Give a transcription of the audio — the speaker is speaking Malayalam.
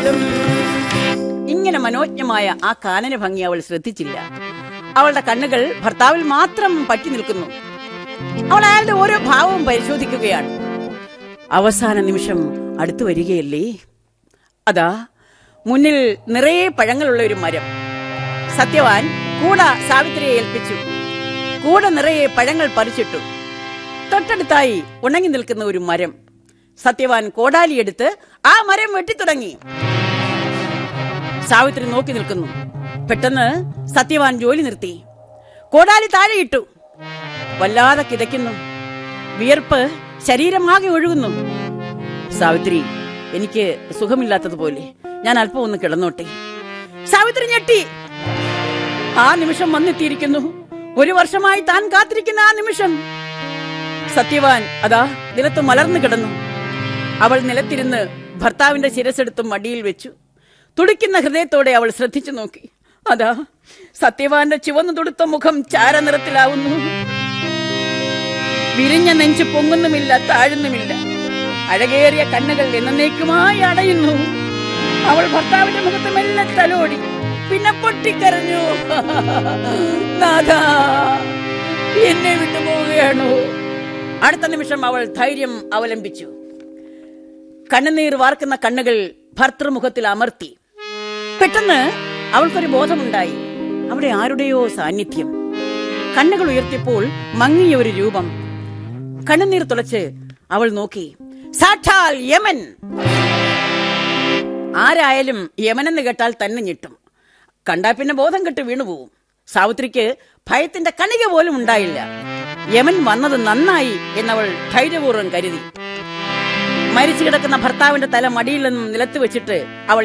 വീണ്ടും ഇങ്ങനെ മനോജ്ഞമായ ആ കാനന ഭംഗി അവൾ ശ്രദ്ധിച്ചില്ല അവളുടെ കണ്ണുകൾ ഭർത്താവിൽ മാത്രം പറ്റി നിൽക്കുന്നു അവൾ അയാളുടെ ഓരോ ഭാവവും പരിശോധിക്കുകയാണ് അവസാന നിമിഷം അടുത്തു വരികയല്ലേ അതാ മുന്നിൽ നിറയെ പഴങ്ങളുള്ള ഒരു മരം സത്യവാൻ കൂട സാവിത്രിയെ ഏൽപ്പിച്ചു കൂട നിറയെ പഴങ്ങൾ പറിച്ചിട്ടു തൊട്ടടുത്തായി ഉണങ്ങി നിൽക്കുന്ന ഒരു മരം സത്യവാൻ കോടാലിയെടുത്ത് ആ മരം വെട്ടിത്തുടങ്ങി സാവിത്രി നോക്കി നിൽക്കുന്നു പെട്ടെന്ന് സത്യവാൻ ജോലി നിർത്തി കോടാലി താഴെയിട്ടു വല്ലാതെ കിതയ്ക്കുന്നു വിയർപ്പ് ശരീരമാകെ ഒഴുകുന്നു സാവിത്രി എനിക്ക് സുഖമില്ലാത്തതുപോലെ ഞാൻ അല്പം ഒന്ന് കിടന്നോട്ടെ സാവിത്രി ഞെട്ടി ആ നിമിഷം വന്നെത്തിയിരിക്കുന്നു ഒരു വർഷമായി താൻ കാത്തിരിക്കുന്ന ആ നിമിഷം സത്യവാൻ അതാ നിലത്ത് മലർന്നു കിടന്നു അവൾ നിലത്തിരുന്ന് ഭർത്താവിന്റെ ശിരസെടുത്ത് മടിയിൽ വെച്ചു തുടിക്കുന്ന ഹൃദയത്തോടെ അവൾ ശ്രദ്ധിച്ചു നോക്കി അതാ സത്യവാന്റെ ചുവന്നു തുടുത്ത മുഖം ചാരനിറത്തിലാവുന്നു വിരിഞ്ഞ നെഞ്ച് പൊങ്ങുന്നുമില്ല താഴുന്നുമില്ല അഴകേറിയ കണ്ണുകൾ എന്നേക്കുമായി അടയുന്നു അവൾ ഭർത്താവിന്റെ മുഖത്ത് മെല്ലെ തലോടി പിന്നെ പൊട്ടിക്കരഞ്ഞു നാഥാ എന്നെ വിട്ടുപോവുകയാണോ അടുത്ത നിമിഷം അവൾ ധൈര്യം അവലംബിച്ചു കണ്ണുനീർ വാർക്കുന്ന കണ്ണുകൾ ഭർത്തൃമുഖത്തിൽ അമർത്തി പെട്ടെന്ന് അവൾക്കൊരു ബോധമുണ്ടായി അവിടെ ആരുടെയോ സാന്നിധ്യം കണ്ണുകൾ ഉയർത്തിയപ്പോൾ മങ്ങിയ ഒരു രൂപം കണ്ണുനീർ തുളച്ച് അവൾ നോക്കി സാക്ഷാൽ യമൻ ആരായാലും യമനെന്ന് കേട്ടാൽ തന്നെ ഞെട്ടും കണ്ടാ പിന്നെ ബോധം കെട്ട് വീണുപോകും സാവിത്രിക്ക് ഭയത്തിന്റെ കണിക പോലും ഉണ്ടായില്ല യമൻ വന്നത് നന്നായി എന്നവൾ ധൈര്യപൂർവ്വം കരുതി മരിച്ചു കിടക്കുന്ന ഭർത്താവിന്റെ തല മടിയിൽ നിന്നും നിലത്ത് വെച്ചിട്ട് അവൾ